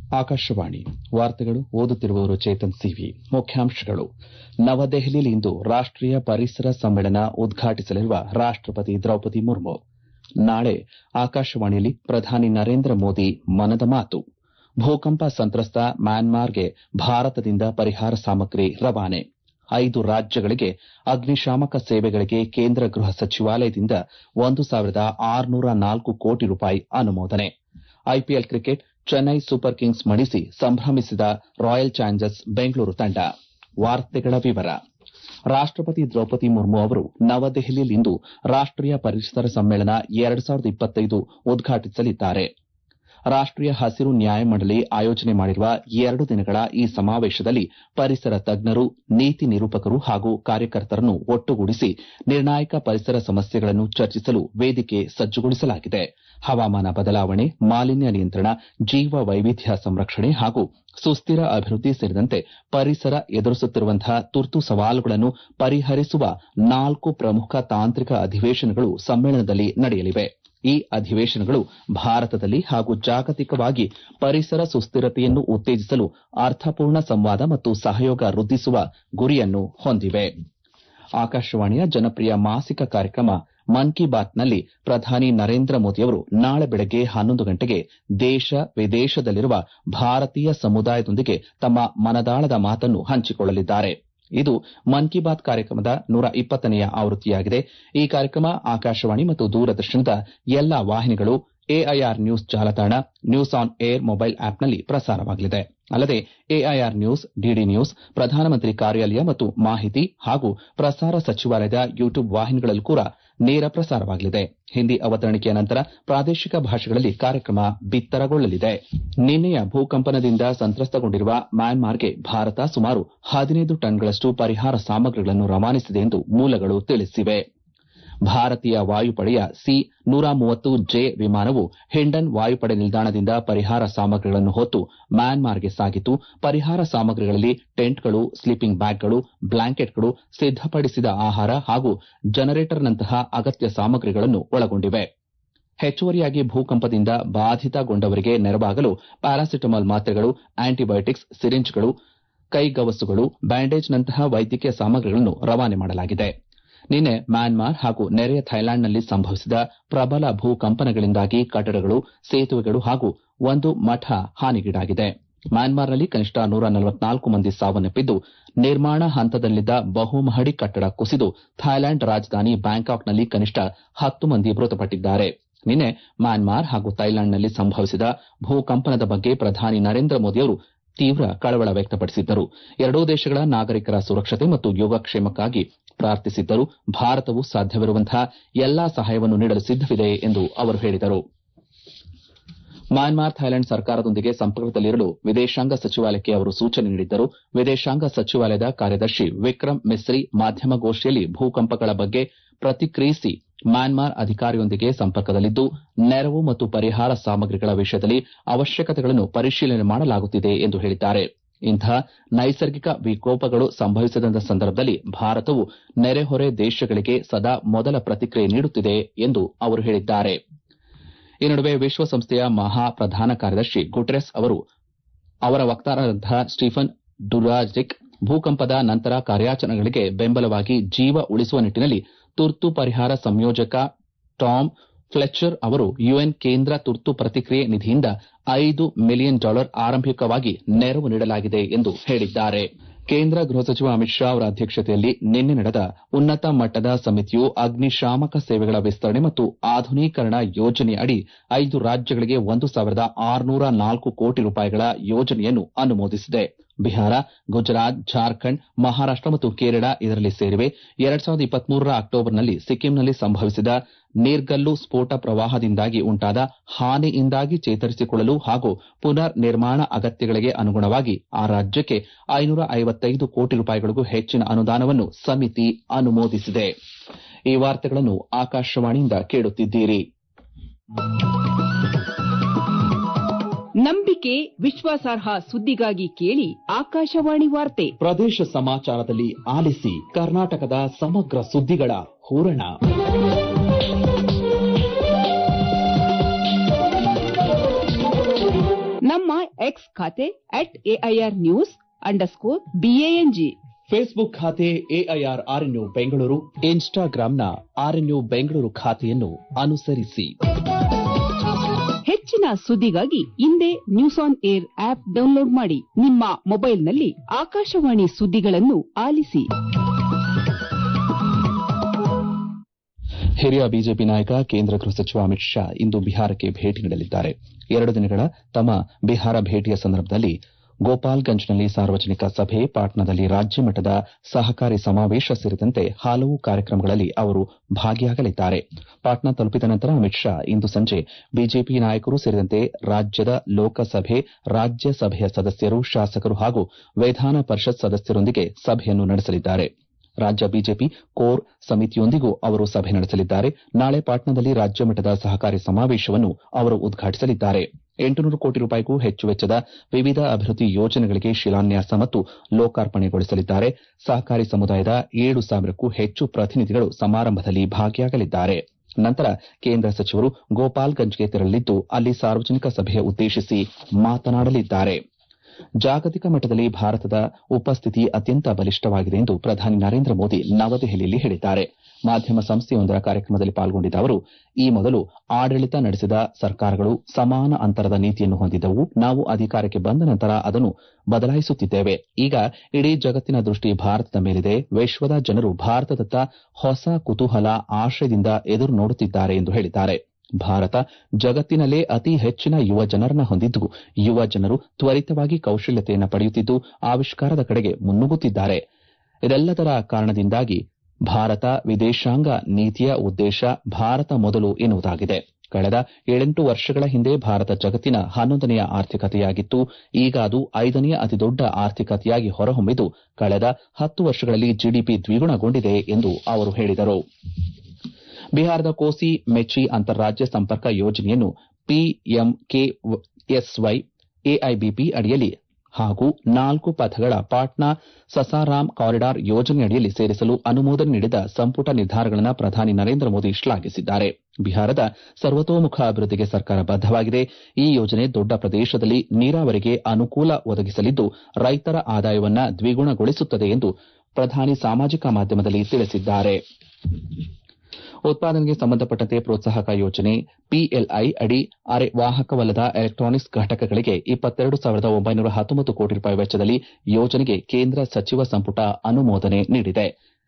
ಆಕಾಶವಾಣಿ ವಾರ್ತೆಗಳು ಓದುತ್ತಿರುವವರು ಚೇತನ್ ಸಿವಿ ಮುಖ್ಯಾಂಶಗಳು ನವದೆಹಲಿಯಲ್ಲಿಂದು ರಾಷ್ಟೀಯ ಪರಿಸರ ಸಮ್ಮೇಳನ ಉದ್ಘಾಟಿಸಲಿರುವ ರಾಷ್ಟಪತಿ ದ್ರೌಪದಿ ಮುರ್ಮು ನಾಳೆ ಆಕಾಶವಾಣಿಯಲ್ಲಿ ಪ್ರಧಾನಿ ನರೇಂದ್ರ ಮೋದಿ ಮನದ ಮಾತು ಭೂಕಂಪ ಸಂತ್ರಸ್ತ ಮ್ಯಾನ್ಮಾರ್ಗೆ ಭಾರತದಿಂದ ಪರಿಹಾರ ಸಾಮಗ್ರಿ ರವಾನೆ ಐದು ರಾಜ್ಯಗಳಿಗೆ ಅಗ್ನಿಶಾಮಕ ಸೇವೆಗಳಿಗೆ ಕೇಂದ್ರ ಗೃಹ ಸಚಿವಾಲಯದಿಂದ ಒಂದು ಸಾವಿರದ ಆರುನೂರ ನಾಲ್ಕು ಕೋಟಿ ರೂಪಾಯಿ ಅನುಮೋದನೆ IPL cricket Chennai super kings ಮಣಿಸಿ ಸಂಭ್ರಮಿಸಿದ ರಾಯಲ್ ಚಾಲೆಂಜರ್ಸ್ ಬೆಂಗಳೂರು ತಂಡ ವಾರ್ತೆಗಳ ವಿವರ ರಾಷ್ಟಪತಿ ದ್ರೌಪದಿ ಮುರ್ಮು ಅವರು ನವದೆಹಲಿಯಲ್ಲಿಂದು ರಾಷ್ಟೀಯ ಪರಿಸರ ಸಮ್ಮೇಳನ ಎರಡು ಸಾವಿರದ ಇಪ್ಪತ್ತೈದು ಉದ್ಘಾಟಿಸಲಿದ್ದಾರೆ ರಾಷ್ಟೀಯ ಹಸಿರು ನ್ಯಾಯಮಂಡಳಿ ಆಯೋಜನೆ ಮಾಡಿರುವ ಎರಡು ದಿನಗಳ ಈ ಸಮಾವೇಶದಲ್ಲಿ ಪರಿಸರ ತಜ್ಞರು ನೀತಿ ನಿರೂಪಕರು ಹಾಗೂ ಕಾರ್ಯಕರ್ತರನ್ನು ಒಟ್ಟುಗೂಡಿಸಿ ನಿರ್ಣಾಯಕ ಪರಿಸರ ಸಮಸ್ಯೆಗಳನ್ನು ಚರ್ಚಿಸಲು ವೇದಿಕೆ ಸಜ್ಜುಗೊಳಿಸಲಾಗಿದೆ ಹವಾಮಾನ ಬದಲಾವಣೆ ಮಾಲಿನ್ಯ ನಿಯಂತ್ರಣ ಜೀವ ವೈವಿಧ್ಯ ಸಂರಕ್ಷಣೆ ಹಾಗೂ ಸುಸ್ತಿರ ಅಭಿವೃದ್ಧಿ ಸೇರಿದಂತೆ ಪರಿಸರ ಎದುರಿಸುತ್ತಿರುವಂತಹ ತುರ್ತು ಸವಾಲುಗಳನ್ನು ಪರಿಹರಿಸುವ ನಾಲ್ಕು ಪ್ರಮುಖ ತಾಂತ್ರಿಕ ಅಧಿವೇಶನಗಳು ಸಮ್ಮೇಳನದಲ್ಲಿ ನಡೆಯಲಿವೆ ಈ ಅಧಿವೇಶನಗಳು ಭಾರತದಲ್ಲಿ ಹಾಗೂ ಜಾಗತಿಕವಾಗಿ ಪರಿಸರ ಸುಸ್ತಿರತೆಯನ್ನು ಉತ್ತೇಜಿಸಲು ಅರ್ಥಪೂರ್ಣ ಸಂವಾದ ಮತ್ತು ಸಹಯೋಗ ವೃದ್ಧಿಸುವ ಗುರಿಯನ್ನು ಹೊಂದಿವೆ ಆಕಾಶವಾಣಿಯ ಜನಪ್ರಿಯ ಮಾಸಿಕ ಕಾರ್ಯಕ್ರಮ ಮನ್ ಕಿ ಬಾತ್ನಲ್ಲಿ ಪ್ರಧಾನಿ ನರೇಂದ್ರ ಮೋದಿಯವರು ನಾಳೆ ಬೆಳಗ್ಗೆ ಹನ್ನೊಂದು ಗಂಟೆಗೆ ದೇಶ ವಿದೇಶದಲ್ಲಿರುವ ಭಾರತೀಯ ಸಮುದಾಯದೊಂದಿಗೆ ತಮ್ಮ ಮನದಾಳದ ಮಾತನ್ನು ಹಂಚಿಕೊಳ್ಳಲಿದ್ದಾರೆ ಇದು ಮನ್ ಕಿ ಬಾತ್ ಕಾರ್ಯಕ್ರಮದ ನೂರ ಇಪ್ಪತ್ತನೆಯ ಆವೃತ್ತಿಯಾಗಿದೆ ಈ ಕಾರ್ಯಕ್ರಮ ಆಕಾಶವಾಣಿ ಮತ್ತು ದೂರದರ್ಶನದ ಎಲ್ಲಾ ವಾಹಿನಿಗಳು ಎಐಆರ್ ನ್ಯೂಸ್ ಜಾಲತಾಣ ನ್ಯೂಸ್ ಆನ್ ಏರ್ ಮೊಬೈಲ್ ಆಪ್ನಲ್ಲಿ ಪ್ರಸಾರವಾಗಲಿದೆ ಅಲ್ಲದೆ ಎಐಆರ್ ನ್ಯೂಸ್ ಡಿಡಿ ನ್ಯೂಸ್ ಪ್ರಧಾನಮಂತ್ರಿ ಕಾರ್ಯಾಲಯ ಮತ್ತು ಮಾಹಿತಿ ಹಾಗೂ ಪ್ರಸಾರ ಸಚಿವಾಲಯದ ಯೂಟ್ಯೂಬ್ ವಾಹಿನಿಗಳಲ್ಲೂ ಕೂಡ ನೇರ ಪ್ರಸಾರವಾಗಲಿದೆ ಹಿಂದಿ ಅವತರಣಿಕೆಯ ನಂತರ ಪ್ರಾದೇಶಿಕ ಭಾಷೆಗಳಲ್ಲಿ ಕಾರ್ಯಕ್ರಮ ಬಿತ್ತರಗೊಳ್ಳಲಿದೆ ನಿನ್ನೆಯ ಭೂಕಂಪನದಿಂದ ಸಂತ್ರಸ್ತಗೊಂಡಿರುವ ಮ್ಯಾನ್ಮಾರ್ಗೆ ಭಾರತ ಸುಮಾರು ಹದಿನೈದು ಟನ್ಗಳಷ್ಟು ಪರಿಹಾರ ಸಾಮಗ್ರಿಗಳನ್ನು ರವಾನಿಸಿದೆ ಎಂದು ಮೂಲಗಳು ತಿಳಿಸಿವೆ ಭಾರತೀಯ ವಾಯುಪಡೆಯ ಸಿ ನೂರ ಮೂವತ್ತು ಜೆ ವಿಮಾನವು ಹಿಂಡನ್ ವಾಯುಪಡೆ ನಿಲ್ದಾಣದಿಂದ ಪರಿಹಾರ ಸಾಮಗ್ರಿಗಳನ್ನು ಹೊತ್ತು ಮ್ಯಾನ್ಮಾರ್ಗೆ ಸಾಗಿತು ಪರಿಹಾರ ಸಾಮಗ್ರಿಗಳಲ್ಲಿ ಟೆಂಟ್ಗಳು ಸ್ಲೀಪಿಂಗ್ ಬ್ಯಾಗ್ಗಳು ಬ್ಲಾಂಕೆಟ್ಗಳು ಸಿದ್ದಪಡಿಸಿದ ಆಹಾರ ಹಾಗೂ ಜನರೇಟರ್ನಂತಹ ಅಗತ್ಯ ಸಾಮಗ್ರಿಗಳನ್ನು ಒಳಗೊಂಡಿವೆ ಹೆಚ್ಚುವರಿಯಾಗಿ ಭೂಕಂಪದಿಂದ ಬಾಧಿತಗೊಂಡವರಿಗೆ ನೆರವಾಗಲು ಪ್ಯಾರಾಸಿಟಮಾಲ್ ಮಾತ್ರೆಗಳು ಆಂಟಿಬಯೋಟಿಕ್ಸ್ ಸಿರಿಂಜ್ಗಳು ಕೈಗವಸುಗಳು ಬ್ಯಾಂಡೇಜ್ನಂತಹ ವೈದ್ಯಕೀಯ ಸಾಮಗ್ರಿಗಳನ್ನು ರವಾನೆ ಮಾಡಲಾಗಿದೆ ನಿನ್ನೆ ಮ್ಯಾನ್ಮಾರ್ ಹಾಗೂ ನೆರೆಯ ಥೈಲ್ಯಾಂಡ್ನಲ್ಲಿ ಸಂಭವಿಸಿದ ಪ್ರಬಲ ಭೂಕಂಪನಗಳಿಂದಾಗಿ ಕಟ್ಟಡಗಳು ಸೇತುವೆಗಳು ಹಾಗೂ ಒಂದು ಮಠ ಹಾನಿಗೀಡಾಗಿದೆ ಮ್ಯಾನ್ಮಾರ್ನಲ್ಲಿ ಕನಿಷ್ಠ ನೂರ ನಲವತ್ನಾಲ್ಕು ಮಂದಿ ಸಾವನ್ನಪ್ಪಿದ್ದು ನಿರ್ಮಾಣ ಹಂತದಲ್ಲಿದ್ದ ಬಹುಮಹಡಿ ಕಟ್ಟಡ ಕುಸಿದು ಥೈಲ್ಯಾಂಡ್ ರಾಜಧಾನಿ ಬ್ಯಾಂಕಾಕ್ನಲ್ಲಿ ಕನಿಷ್ಠ ಹತ್ತು ಮಂದಿ ಮೃತಪಟ್ಟಿದ್ದಾರೆ ನಿನ್ನೆ ಮ್ಯಾನ್ಮಾರ್ ಹಾಗೂ ಥೈಲ್ಯಾಂಡ್ನಲ್ಲಿ ಸಂಭವಿಸಿದ ಭೂಕಂಪನದ ಬಗ್ಗೆ ಪ್ರಧಾನಿ ನರೇಂದ್ರ ಮೋದಿಯವರು ತೀವ್ರ ಕಳವಳ ವ್ಯಕ್ತಪಡಿಸಿದ್ದರು ಎರಡೂ ದೇಶಗಳ ನಾಗರಿಕರ ಸುರಕ್ಷತೆ ಮತ್ತು ಯೋಗಕ್ಷೇಮಕ್ಕಾಗಿ ಪ್ರಾರ್ಥಿಸಿದ್ದರು ಭಾರತವು ಸಾಧ್ಯವಿರುವಂತಹ ಎಲ್ಲಾ ಸಹಾಯವನ್ನು ನೀಡಲು ಸಿದ್ದವಿದೆ ಎಂದು ಅವರು ಹೇಳಿದರು ಮ್ಯಾನ್ಮಾರ್ ಥೈಲ್ಯಾಂಡ್ ಸರ್ಕಾರದೊಂದಿಗೆ ಸಂಪರ್ಕದಲ್ಲಿರಲು ವಿದೇಶಾಂಗ ಸಚಿವಾಲಯಕ್ಕೆ ಅವರು ಸೂಚನೆ ನೀಡಿದ್ದರು ವಿದೇಶಾಂಗ ಸಚಿವಾಲಯದ ಕಾರ್ಯದರ್ಶಿ ವಿಕ್ರಮ್ ಮಿಸ್ರಿ ಮಾಧ್ಯಮಗೋಷ್ಠಿಯಲ್ಲಿ ಭೂಕಂಪಗಳ ಬಗ್ಗೆ ಪ್ರತಿಕ್ರಿಯಿಸಿ ಮ್ಯಾನ್ಮಾರ್ ಅಧಿಕಾರಿಯೊಂದಿಗೆ ಸಂಪರ್ಕದಲ್ಲಿದ್ದು ನೆರವು ಮತ್ತು ಪರಿಹಾರ ಸಾಮಗ್ರಿಗಳ ವಿಷಯದಲ್ಲಿ ಅವಶ್ಯಕತೆಗಳನ್ನು ಪರಿಶೀಲನೆ ಮಾಡಲಾಗುತ್ತಿದೆ ಎಂದು ಹೇಳಿದ್ದಾರೆ ಇಂತಹ ನೈಸರ್ಗಿಕ ವಿಕೋಪಗಳು ಸಂಭವಿಸಿದ ಸಂದರ್ಭದಲ್ಲಿ ಭಾರತವು ನೆರೆಹೊರೆ ದೇಶಗಳಿಗೆ ಸದಾ ಮೊದಲ ಪ್ರತಿಕ್ರಿಯೆ ನೀಡುತ್ತಿದೆ ಎಂದು ಅವರು ಹೇಳಿದ್ದಾರೆ ಈ ನಡುವೆ ವಿಶ್ವಸಂಸ್ಥೆಯ ಮಹಾ ಪ್ರಧಾನ ಕಾರ್ಯದರ್ಶಿ ಗುಟೆರಸ್ ಅವರು ಅವರ ವಕ್ತಾರರಾದ ಸ್ಟೀಫನ್ ಡುರಾಜಿಕ್ ಭೂಕಂಪದ ನಂತರ ಕಾರ್ಯಾಚರಣೆಗಳಿಗೆ ಬೆಂಬಲವಾಗಿ ಜೀವ ಉಳಿಸುವ ನಿಟ್ಟಿನಲ್ಲಿ ತುರ್ತು ಪರಿಹಾರ ಸಂಯೋಜಕ ಟಾಮ್ ಫ್ಲೆಚರ್ ಅವರು ಯುಎನ್ ಕೇಂದ್ರ ತುರ್ತು ಪ್ರತಿಕ್ರಿಯೆ ನಿಧಿಯಿಂದ ಐದು ಮಿಲಿಯನ್ ಡಾಲರ್ ಆರಂಭಿಕವಾಗಿ ನೆರವು ನೀಡಲಾಗಿದೆ ಎಂದು ಹೇಳಿದ್ದಾರೆ ಕೇಂದ್ರ ಗೃಹ ಸಚಿವ ಅಮಿತ್ ಶಾ ಅವರ ಅಧ್ಯಕ್ಷತೆಯಲ್ಲಿ ನಿನ್ನೆ ನಡೆದ ಉನ್ನತ ಮಟ್ಟದ ಸಮಿತಿಯು ಅಗ್ನಿಶಾಮಕ ಸೇವೆಗಳ ವಿಸ್ತರಣೆ ಮತ್ತು ಆಧುನೀಕರಣ ಯೋಜನೆಯಡಿ ಐದು ರಾಜ್ಯಗಳಿಗೆ ಒಂದು ಸಾವಿರದ ಆರುನೂರ ನಾಲ್ಕು ಕೋಟಿ ರೂಪಾಯಿಗಳ ಯೋಜನೆಯನ್ನು ಅನುಮೋದಿಸಿದೆ ಬಿಹಾರ ಗುಜರಾತ್ ಜಾರ್ಖಂಡ್ ಮಹಾರಾಷ್ಟ ಮತ್ತು ಕೇರಳ ಇದರಲ್ಲಿ ಸೇರಿವೆ ಎರಡ್ ಸಾವಿರದ ಇಪ್ಪತ್ಮೂರರ ಅಕ್ಟೋಬರ್ನಲ್ಲಿ ಸಿಕ್ಕಿಂನಲ್ಲಿ ಸಂಭವಿಸಿದ ನೀರ್ಗಲ್ಲು ಸ್ಫೋಟ ಪ್ರವಾಹದಿಂದಾಗಿ ಉಂಟಾದ ಹಾನಿಯಿಂದಾಗಿ ಚೇತರಿಸಿಕೊಳ್ಳಲು ಹಾಗೂ ಪುನರ್ ನಿರ್ಮಾಣ ಅಗತ್ಯಗಳಿಗೆ ಅನುಗುಣವಾಗಿ ಆ ರಾಜ್ಯಕ್ಕೆ ಐನೂರ ಐವತ್ತೈದು ಕೋಟಿ ರೂಪಾಯಿಗಳಿಗೂ ಹೆಚ್ಚಿನ ಅನುದಾನವನ್ನು ಸಮಿತಿ ಅನುಮೋದಿಸಿದೆ ಈ ವಾರ್ತೆಗಳನ್ನು ಆಕಾಶವಾಣಿಯಿಂದ ಕೇಳುತ್ತಿದ್ದೀರಿ ನಂಬಿಕೆ ವಿಶ್ವಾಸಾರ್ಹ ಸುದ್ದಿಗಾಗಿ ಕೇಳಿ ಆಕಾಶವಾಣಿ ವಾರ್ತೆ ಪ್ರದೇಶ ಸಮಾಚಾರದಲ್ಲಿ ಆಲಿಸಿ ಕರ್ನಾಟಕದ ಸಮಗ್ರ ಸುದ್ದಿಗಳ ಹೂರಣ ನಮ್ಮ ನಮ್ಮ ಎಕ್ಸ್ ಖಾತೆ at AIR news underscore BANG Facebook ಖಾತೆ ಎಐಆರ್ ಆರ್ಎನ್ಯು ಬೆಂಗಳೂರು ಇನ್ಸ್ಟಾಗ್ರಾಂನ ಆರ್ಎನ್ಯು ಬೆಂಗಳೂರು ಖಾತೆಯನ್ನು ಅನುಸರಿಸಿ ಹೆಚ್ಚಿನ ಸುದ್ದಿಗಾಗಿ ಹಿಂದೆ news on air app download ಮಾಡಿ ನಿಮ್ಮ ಮೊಬೈಲ್ನಲ್ಲಿ ಆಕಾಶವಾಣಿ ಸುದ್ದಿಗಳನ್ನು ಆಲಿಸಿ ಹಿರಿಯ ಬಿಜೆಪಿ ನಾಯಕ ಕೇಂದ್ರ ಗೃಹ ಸಚಿವ ಅಮಿತ್ ಶಾ ಇಂದು ಬಿಹಾರಕ್ಕೆ ಭೇಟಿ ನೀಡಲಿದ್ದಾರೆ ಎರಡು ದಿನಗಳ ತಮ್ಮ ಬಿಹಾರ ಭೇಟಿಯ ಸಂದರ್ಭದಲ್ಲಿ ಗೋಪಾಲ್ಗಂಜ್ನಲ್ಲಿ ಸಾರ್ವಜನಿಕ ಸಭೆ ಪಾಟ್ನಾದಲ್ಲಿ ರಾಜ್ಯ ಮಟ್ಟದ ಸಹಕಾರಿ ಸಮಾವೇಶ ಸೇರಿದಂತೆ ಹಲವು ಕಾರ್ಯಕ್ರಮಗಳಲ್ಲಿ ಅವರು ಭಾಗಿಯಾಗಲಿದ್ದಾರೆ ಪಾಟ್ನಾ ತಲುಪಿದ ನಂತರ ಅಮಿತ್ ಶಾ ಇಂದು ಸಂಜೆ ಬಿಜೆಪಿ ನಾಯಕರು ಸೇರಿದಂತೆ ರಾಜ್ಯದ ಲೋಕಸಭೆ ರಾಜ್ಯಸಭೆಯ ಸದಸ್ಯರು ಶಾಸಕರು ಹಾಗೂ ವಿಧಾನ ಪರಿಷತ್ ಸದಸ್ಯರೊಂದಿಗೆ ಸಭೆಯನ್ನು ನಡೆಸಲಿದ್ದಾರೆ ರಾಜ್ಯ ಬಿಜೆಪಿ ಕೋರ್ ಸಮಿತಿಯೊಂದಿಗೂ ಅವರು ಸಭೆ ನಡೆಸಲಿದ್ದಾರೆ ನಾಳೆ ಪಾಟ್ನಾದಲ್ಲಿ ರಾಜ್ಯ ಮಟ್ಟದ ಸಹಕಾರಿ ಸಮಾವೇಶವನ್ನು ಅವರು ಉದ್ಘಾಟಿಸಲಿದ್ದಾರೆ ಎಂಟುನೂರು ಕೋಟಿ ರೂಪಾಯಿಗೂ ಹೆಚ್ಚು ವೆಚ್ಚದ ವಿವಿಧ ಅಭಿವೃದ್ಧಿ ಯೋಜನೆಗಳಿಗೆ ಶಿಲಾನ್ಯಾಸ ಮತ್ತು ಲೋಕಾರ್ಪಣೆಗೊಳಿಸಲಿದ್ದಾರೆ ಸಹಕಾರಿ ಸಮುದಾಯದ ಏಳು ಸಾವಿರಕ್ಕೂ ಹೆಚ್ಚು ಪ್ರತಿನಿಧಿಗಳು ಸಮಾರಂಭದಲ್ಲಿ ಭಾಗಿಯಾಗಲಿದ್ದಾರೆ ನಂತರ ಕೇಂದ್ರ ಸಚಿವರು ಗೋಪಾಲ್ಗಂಜ್ಗೆ ತೆರಳಲಿದ್ದು ಅಲ್ಲಿ ಸಾರ್ವಜನಿಕ ಸಭೆ ಉದ್ದೇಶಿಸಿ ಮಾತನಾಡಲಿದ್ದಾರೆ ಜಾಗತಿಕ ಮಟ್ಟದಲ್ಲಿ ಭಾರತದ ಉಪಸ್ಥಿತಿ ಅತ್ಯಂತ ಬಲಿಷ್ಠವಾಗಿದೆ ಎಂದು ಪ್ರಧಾನಿ ನರೇಂದ್ರ ಮೋದಿ ನವದೆಹಲಿಯಲ್ಲಿ ಹೇಳಿದ್ದಾರೆ ಮಾಧ್ಯಮ ಸಂಸ್ಥೆಯೊಂದರ ಕಾರ್ಯಕ್ರಮದಲ್ಲಿ ಪಾಲ್ಗೊಂಡಿದ್ದ ಅವರು ಈ ಮೊದಲು ಆಡಳಿತ ನಡೆಸಿದ ಸರ್ಕಾರಗಳು ಸಮಾನ ಅಂತರದ ನೀತಿಯನ್ನು ಹೊಂದಿದ್ದವು ನಾವು ಅಧಿಕಾರಕ್ಕೆ ಬಂದ ನಂತರ ಅದನ್ನು ಬದಲಾಯಿಸುತ್ತಿದ್ದೇವೆ ಈಗ ಇಡೀ ಜಗತ್ತಿನ ದೃಷ್ಟಿ ಭಾರತದ ಮೇಲಿದೆ ವಿಶ್ವದ ಜನರು ಭಾರತದತ್ತ ಹೊಸ ಕುತೂಹಲ ಆಶಯದಿಂದ ಎದುರು ನೋಡುತ್ತಿದ್ದಾರೆ ಎಂದು ಹೇಳಿದ್ದಾರೆ ಭಾರತ ಜಗತ್ತಿನಲ್ಲೇ ಅತಿ ಹೆಚ್ಚಿನ ಯುವ ಜನರನ್ನ ಹೊಂದಿದ್ದು ಯುವ ಜನರು ತ್ವರಿತವಾಗಿ ಕೌಶಲ್ಯತೆಯನ್ನು ಪಡೆಯುತ್ತಿದ್ದು ಆವಿಷ್ಕಾರದ ಕಡೆಗೆ ಮುನ್ನುಗ್ಗುತ್ತಿದ್ದಾರೆ ಇದೆಲ್ಲದರ ಕಾರಣದಿಂದಾಗಿ ಭಾರತ ವಿದೇಶಾಂಗ ನೀತಿಯ ಉದ್ದೇಶ ಭಾರತ ಮೊದಲು ಎನ್ನುವುದಾಗಿದೆ ಕಳೆದ ಏಳೆಂಟು ವರ್ಷಗಳ ಹಿಂದೆ ಭಾರತ ಜಗತ್ತಿನ ಹನ್ನೊಂದನೆಯ ಆರ್ಥಿಕತೆಯಾಗಿತ್ತು ಈಗ ಅದು ಐದನೆಯ ಅತಿದೊಡ್ಡ ಆರ್ಥಿಕತೆಯಾಗಿ ಹೊರಹೊಮ್ಮಿದ್ದು ಕಳೆದ ಹತ್ತು ವರ್ಷಗಳಲ್ಲಿ ಜಿಡಿಪಿ ದ್ವಿಗುಣಗೊಂಡಿದೆ ಎಂದು ಅವರು ಹೇಳಿದರು ಬಿಹಾರದ ಕೋಸಿ ಮೆಚ್ಚಿ ಅಂತಾರಾಜ್ಯ ಸಂಪರ್ಕ ಯೋಜನೆಯನ್ನು ಪಿಎಂಕೆಎಸ್ವೈ ಎಐಬಿಪಿ ಅಡಿಯಲ್ಲಿ ಹಾಗೂ ನಾಲ್ಕು ಪಥಗಳ ಪಾಟ್ನಾ ಸಸಾರಾಮ್ ಕಾರಿಡಾರ್ ಯೋಜನೆಯಡಿಯಲ್ಲಿ ಸೇರಿಸಲು ಅನುಮೋದನೆ ನೀಡಿದ ಸಂಪುಟ ನಿರ್ಧಾರಗಳನ್ನು ಪ್ರಧಾನಿ ನರೇಂದ್ರ ಮೋದಿ ಶ್ಲಾಘಿಸಿದ್ದಾರೆ ಬಿಹಾರದ ಸರ್ವತೋಮುಖ ಅಭಿವೃದ್ಧಿಗೆ ಸರ್ಕಾರ ಬದ್ದವಾಗಿದೆ ಈ ಯೋಜನೆ ದೊಡ್ಡ ಪ್ರದೇಶದಲ್ಲಿ ನೀರಾವರಿಗೆ ಅನುಕೂಲ ಒದಗಿಸಲಿದ್ದು ರೈತರ ಆದಾಯವನ್ನ ದ್ವಿಗುಣಗೊಳಿಸುತ್ತದೆ ಎಂದು ಪ್ರಧಾನಿ ಸಾಮಾಜಿಕ ಮಾಧ್ಯಮದಲ್ಲಿ ತಿಳಿಸಿದ್ದಾರೆ ಉತ್ಪಾದನೆಗೆ ಸಂಬಂಧಪಟ್ಟಂತೆ ಪ್ರೋತ್ಸಾಹಕ ಯೋಜನೆ ಪಿಎಲ್ಐ ಅಡಿ ಅರೆ ವಾಹಕವಲ್ಲದ ಎಲೆಕ್ಟಾನಿಕ್ಸ್ ಘಟಕಗಳಿಗೆ ಇಪ್ಪತ್ತೆರಡು ಸಾವಿರದ ಒಂಬೈನೂರ ಹತ್ತೊಂಬತ್ತು ಕೋಟಿ ರೂಪಾಯಿ ವೆಚ್ಚದಲ್ಲಿ ಯೋಜನೆಗೆ ಕೇಂದ್ರ ಸಚಿವ ಸಂಪುಟ ಅನುಮೋದನೆ ನೀಡಿದೆ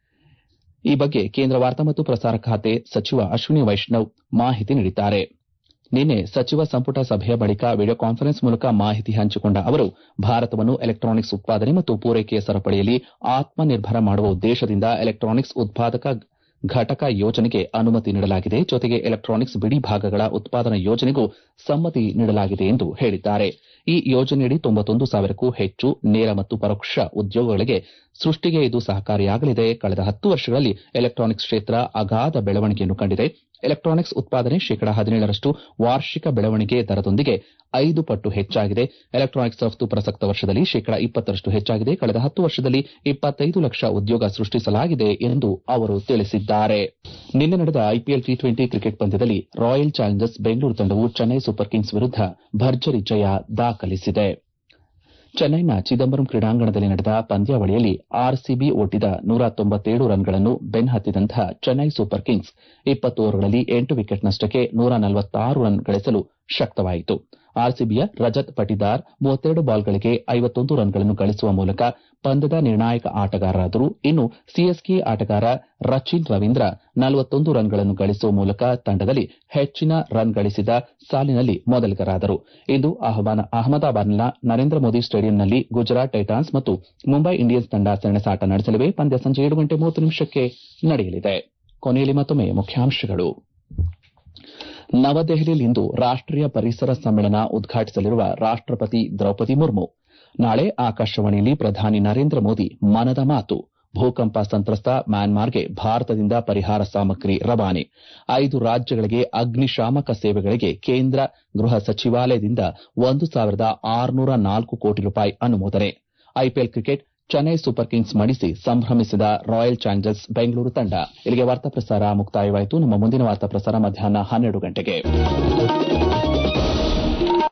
ಈ ಬಗ್ಗೆ ಕೇಂದ್ರ ವಾರ್ತಾ ಮತ್ತು ಪ್ರಸಾರ ಖಾತೆ ಸಚಿವ ಅಶ್ವಿನಿ ವೈಷ್ಣವ್ ಮಾಹಿತಿ ನೀಡಿದ್ದಾರೆ ನಿನ್ನೆ ಸಚಿವ ಸಂಪುಟ ಸಭೆಯ ಬಳಿಕ ವಿಡಿಯೋ ಕಾನ್ಫರೆನ್ಸ್ ಮೂಲಕ ಮಾಹಿತಿ ಹಂಚಿಕೊಂಡ ಅವರು ಭಾರತವನ್ನು ಎಲೆಕ್ಟಾನಿಕ್ಸ್ ಉತ್ಪಾದನೆ ಮತ್ತು ಪೂರೈಕೆಯ ಸರಪಳಿಯಲ್ಲಿ ಆತ್ಮನಿರ್ಭರ ಮಾಡುವ ಉದ್ದೇಶದಿಂದ ಎಲೆಕ್ಟಾನಿಕ್ಸ್ ಉತ್ಪಾದಕ ಘಟಕ ಯೋಜನೆಗೆ ಅನುಮತಿ ನೀಡಲಾಗಿದೆ ಜೊತೆಗೆ ಎಲೆಕ್ಟಾನಿಕ್ಸ್ ಬಿಡಿ ಭಾಗಗಳ ಉತ್ಪಾದನಾ ಯೋಜನೆಗೂ ಸಮ್ಮತಿ ನೀಡಲಾಗಿದೆ ಎಂದು ಹೇಳಿದ್ದಾರೆ ಈ ಯೋಜನೆಯಡಿ ತೊಂಬತ್ತೊಂದು ಸಾವಿರಕ್ಕೂ ಹೆಚ್ಚು ನೇರ ಮತ್ತು ಪರೋಕ್ಷ ಉದ್ಯೋಗಗಳಿಗೆ ಸೃಷ್ಟಿಗೆ ಇದು ಸಹಕಾರಿಯಾಗಲಿದೆ ಕಳೆದ ಹತ್ತು ವರ್ಷಗಳಲ್ಲಿ ಎಲೆಕ್ಟಾನಿಕ್ಸ್ ಕ್ಷೇತ್ರ ಅಗಾಧ ಬೆಳವಣಿಗೆಯನ್ನು ಕಂಡಿದೆ ಎಲೆಕ್ಟಾನಿಕ್ಸ್ ಉತ್ಪಾದನೆ ಶೇಕಡಾ ಹದಿನೇಳರಷ್ಟು ವಾರ್ಷಿಕ ಬೆಳವಣಿಗೆ ದರದೊಂದಿಗೆ ಐದು ಪಟ್ಟು ಹೆಚ್ಚಾಗಿದೆ ಎಲೆಕ್ಟಾನಿಕ್ಸ್ ರಫ್ತು ಪ್ರಸಕ್ತ ವರ್ಷದಲ್ಲಿ ಶೇಕಡಾ ಇಪ್ಪತ್ತರಷ್ಟು ಹೆಚ್ಚಾಗಿದೆ ಕಳೆದ ಹತ್ತು ವರ್ಷದಲ್ಲಿ ಇಪ್ಪತ್ತೈದು ಲಕ್ಷ ಉದ್ಯೋಗ ಸೃಷ್ಟಿಸಲಾಗಿದೆ ಎಂದು ಅವರು ತಿಳಿಸಿದ್ದಾರೆ ನಿನ್ನೆ ನಡೆದ ಐಪಿಎಲ್ ಟಿ ಟ್ವೆಂಟಿ ಕ್ರಿಕೆಟ್ ಪಂದ್ಯದಲ್ಲಿ ರಾಯಲ್ ಚಾಲೆಂಜರ್ಸ್ ಬೆಂಗಳೂರು ತಂಡವು ಚೆನ್ನೈ ಸೂಪರ್ ಕಿಂಗ್ಸ್ ವಿರುದ್ಧ ಭರ್ಜರಿ ಜಯ ದಾಖಲಿಸಿದೆ ಚೆನ್ನೈನ ಚಿದಂಬರಂ ಕ್ರೀಡಾಂಗಣದಲ್ಲಿ ನಡೆದ ಪಂದ್ಯಾವಳಿಯಲ್ಲಿ ಆರ್ಸಿಬಿ ಒಡ್ಡಿದ ನೂರ ತೊಂಬತ್ತೇಳು ರನ್ಗಳನ್ನು ಬೆನ್ನಹತ್ತಿದಂತಹ ಚೆನ್ನೈ ಸೂಪರ್ ಕಿಂಗ್ಸ್ ಇಪ್ಪತ್ತು ಓವರ್ಗಳಲ್ಲಿ ಎಂಟು ವಿಕೆಟ್ ನಷ್ಟಕ್ಕೆ ನೂರ ನಲವತ್ತಾರು ರನ್ ಗಳಿಸಲು ಶಕ್ತವಾಯಿತು ಆರ್ಸಿಬಿಯ ರಜತ್ ಪಟಿದಾರ್ ಮೂವತ್ತೆರಡು ಬಾಲ್ಗಳಿಗೆ ಐವತ್ತೊಂದು ರನ್ಗಳನ್ನು ಗಳಿಸುವ ಮೂಲಕ ಪಂದ್ಯದ ನಿರ್ಣಾಯಕ ಆಟಗಾರರಾದರು ಇನ್ನು ಸಿಎಸ್ಕೆ ಆಟಗಾರ ರಚಿನ್ ರವೀಂದ್ರ ನಲವತ್ತೊಂದು ರನ್ಗಳನ್ನು ಗಳಿಸುವ ಮೂಲಕ ತಂಡದಲ್ಲಿ ಹೆಚ್ಚಿನ ರನ್ ಗಳಿಸಿದ ಸಾಲಿನಲ್ಲಿ ಮೊದಲಿಗರಾದರು ಇಂದು ಅಹಮದಾಬಾದ್ನ ನರೇಂದ್ರ ಮೋದಿ ಸ್ಟೇಡಿಯಂನಲ್ಲಿ ಗುಜರಾತ್ ಟೈಟಾನ್ಸ್ ಮತ್ತು ಮುಂಬೈ ಇಂಡಿಯನ್ಸ್ ತಂಡ ಸೆಣಸಾಟ ನಡೆಸಲಿವೆ ಪಂದ್ಯ ಸಂಜೆ ಏಳು ಗಂಟೆ ಮೂವತ್ತು ನಿಮಿಷಕ್ಕೆ ನಡೆಯಲಿದೆ ಕೊನೆಯಲ್ಲಿ ಮತ್ತೊಮ್ಮೆ ಮುಖ್ಯಾಂಶಗಳು ನವದೆಹಲಿಯಲ್ಲಿಂದು ರಾಷ್ಟೀಯ ಪರಿಸರ ಸಮ್ಮೇಳನ ಉದ್ಘಾಟಿಸಲಿರುವ ರಾಷ್ಟಪತಿ ದ್ರೌಪದಿ ಮುರ್ಮು ನಾಳೆ ಆಕಾಶವಾಣಿಯಲ್ಲಿ ಪ್ರಧಾನಿ ನರೇಂದ್ರ ಮೋದಿ ಮನದ ಮಾತು ಭೂಕಂಪ ಸಂತ್ರಸ್ತ ಮ್ಯಾನ್ಮಾರ್ಗೆ ಭಾರತದಿಂದ ಪರಿಹಾರ ಸಾಮಗ್ರಿ ರವಾನೆ ಐದು ರಾಜ್ಯಗಳಿಗೆ ಅಗ್ನಿಶಾಮಕ ಸೇವೆಗಳಿಗೆ ಕೇಂದ್ರ ಗೃಹ ಸಚಿವಾಲಯದಿಂದ ಒಂದು ಸಾವಿರದ ಆರುನೂರ ನಾಲ್ಕು ಕೋಟಿ ರೂಪಾಯಿ ಅನುಮೋದನೆ IPL cricket Chennai super kings ಮಣಿಸಿ ಸಂಭ್ರಮಿಸಿದ ರಾಯಲ್ ಚಾಲೆಂಜರ್ಸ್ ಬೆಂಗಳೂರು ತಂಡ ಇಲ್ಲಿಗೆ ವಾರ್ತಾ ಪ್ರಸಾರ ಮುಕ್ತಾಯವಾಯಿತು ನಮ್ಮ ಮುಂದಿನ ವಾರ್ತಾ ಪ್ರಸಾರ ಮಧ್ಯಾಹ್ನ ಹನ್ನೆರಡು ಗಂಟೆಗೆ